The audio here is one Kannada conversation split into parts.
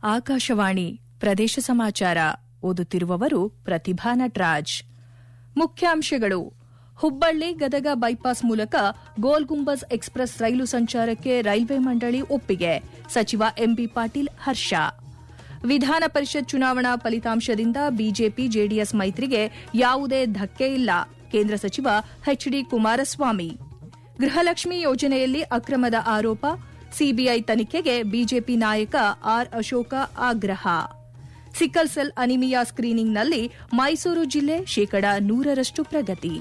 ಆಕಾಶವಾಣಿ ಪ್ರದೇಶ ಸಮಾಚಾರ ಓದುತ್ತಿರುವವರು ಪ್ರತಿಭಾ ನಟರಾಜ್ ಮುಖ್ಯಾಂಶಗಳು ಹುಬ್ಬಳ್ಳಿ ಗದಗ ಬೈಪಾಸ್ ಮೂಲಕ ಗೋಲ್ ಗುಂಬಜ್ ಎಕ್ಸ್ಪ್ರೆಸ್ ರೈಲು ಸಂಚಾರಕ್ಕೆ ರೈಲ್ವೆ ಮಂಡಳಿ ಒಪ್ಪಿಗೆ ಸಚಿವ ಎಂಬಿ ಪಾಟೀಲ್ ಹರ್ಷ ವಿಧಾನ ಪರಿಷತ್ ಚುನಾವಣಾ ಫಲಿತಾಂಶದಿಂದ ಬಿಜೆಪಿ ಜೆಡಿಎಸ್ ಮೈತ್ರಿಗೆ ಯಾವುದೇ ಧಕ್ಕೆ ಇಲ್ಲ ಕೇಂದ್ರ ಸಚಿವ ಎಚ್ಡಿ ಕುಮಾರಸ್ವಾಮಿ ಗೃಹಲಕ್ಷ್ಮಿ ಯೋಜನೆಯಲ್ಲಿ ಅಕ್ರಮದ ಆರೋಪ ಸಿಬಿಐ ತನಿಖೆಗೆ ಬಿಜೆಪಿ ನಾಯಕ ಆರ್ ಅಶೋಕ ಆಗ್ರಹ ಸಿಕ್ಕಲ್ ಸೆಲ್ ಅನಿಮಿಯಾ ಸ್ಕ್ರೀನಿಂಗ್ನಲ್ಲಿ ಮೈಸೂರು ಜಿಲ್ಲೆ ಶೇಕಡ ನೂರರಷ್ಟು ಪ್ರಗತಿ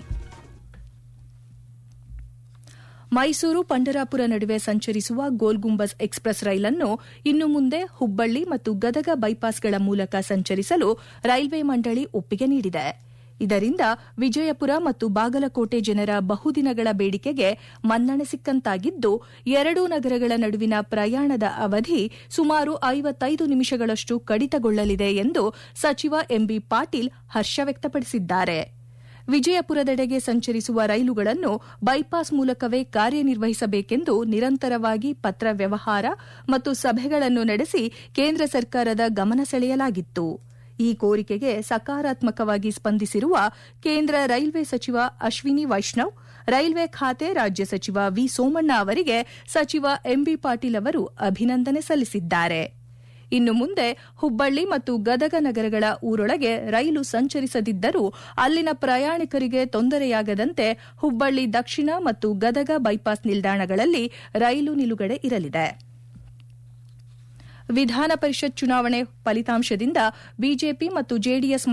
ಮೈಸೂರು ಪಂಡರಾಪುರ ನಡುವೆ ಸಂಚರಿಸುವ ಗೋಲ್ ಗುಂಬಜ್ ಎಕ್ಸ್ಪ್ರೆಸ್ ರೈಲನ್ನು ಇನ್ನು ಮುಂದೆ ಹುಬ್ಬಳ್ಳಿ ಮತ್ತು ಗದಗ ಬೈಪಾಸ್ಗಳ ಮೂಲಕ ಸಂಚರಿಸಲು ರೈಲ್ವೆ ಮಂಡಳಿ ಒಪ್ಪಿಗೆ ನೀಡಿದೆ ಇದರಿಂದ ವಿಜಯಪುರ ಮತ್ತು ಬಾಗಲಕೋಟೆ ಜನರ ಬಹುದಿನಗಳ ಬೇಡಿಕೆಗೆ ಮನ್ನಣೆ ಸಿಕ್ಕಂತಾಗಿದ್ದು ಎರಡೂ ನಗರಗಳ ನಡುವಿನ ಪ್ರಯಾಣದ ಅವಧಿ ಸುಮಾರು ಐವತ್ತೈದು ನಿಮಿಷಗಳಷ್ಟು ಕಡಿತಗೊಳ್ಳಲಿದೆ ಎಂದು ಸಚಿವ ಎಂಬಿ ಪಾಟೀಲ್ ಹರ್ಷ ವ್ಯಕ್ತಪಡಿಸಿದ್ದಾರೆ ವಿಜಯಪುರದೆಡೆಗೆ ಸಂಚರಿಸುವ ರೈಲುಗಳನ್ನು ಬೈಪಾಸ್ ಮೂಲಕವೇ ಕಾರ್ಯನಿರ್ವಹಿಸಬೇಕೆಂದು ನಿರಂತರವಾಗಿ ಪತ್ರ ವ್ಯವಹಾರ ಮತ್ತು ಸಭೆಗಳನ್ನು ನಡೆಸಿ ಕೇಂದ್ರ ಸರ್ಕಾರದ ಗಮನ ಸೆಳೆಯಲಾಗಿತ್ತು ಈ ಕೋರಿಕೆಗೆ ಸಕಾರಾತ್ಮಕವಾಗಿ ಸ್ಪಂದಿಸಿರುವ ಕೇಂದ್ರ ರೈಲ್ವೆ ಸಚಿವ ಅಶ್ವಿನಿ ವೈಷ್ಣವ್ ರೈಲ್ವೆ ಖಾತೆ ರಾಜ್ಯ ಸಚಿವ ವಿ ಸೋಮಣ್ಣ ಅವರಿಗೆ ಸಚಿವ ಎಂಬಿ ಪಾಟೀಲ್ ಅವರು ಅಭಿನಂದನೆ ಸಲ್ಲಿಸಿದ್ದಾರೆ ಇನ್ನು ಮುಂದೆ ಹುಬ್ಬಳ್ಳಿ ಮತ್ತು ಗದಗ ನಗರಗಳ ಊರೊಳಗೆ ರೈಲು ಸಂಚರಿಸದಿದ್ದರೂ ಅಲ್ಲಿನ ಪ್ರಯಾಣಿಕರಿಗೆ ತೊಂದರೆಯಾಗದಂತೆ ಹುಬ್ಬಳ್ಳಿ ದಕ್ಷಿಣ ಮತ್ತು ಗದಗ ಬೈಪಾಸ್ ನಿಲ್ದಾಣಗಳಲ್ಲಿ ರೈಲು ನಿಲುಗಡೆ ಇರಲಿದೆ ವಿಧಾನ ಪರಿಷತ್ ಚುನಾವಣೆ ಫಲಿತಾಂಶದಿಂದ ಬಿಜೆಪಿ ಮತ್ತು ಜೆಡಿಎಸ್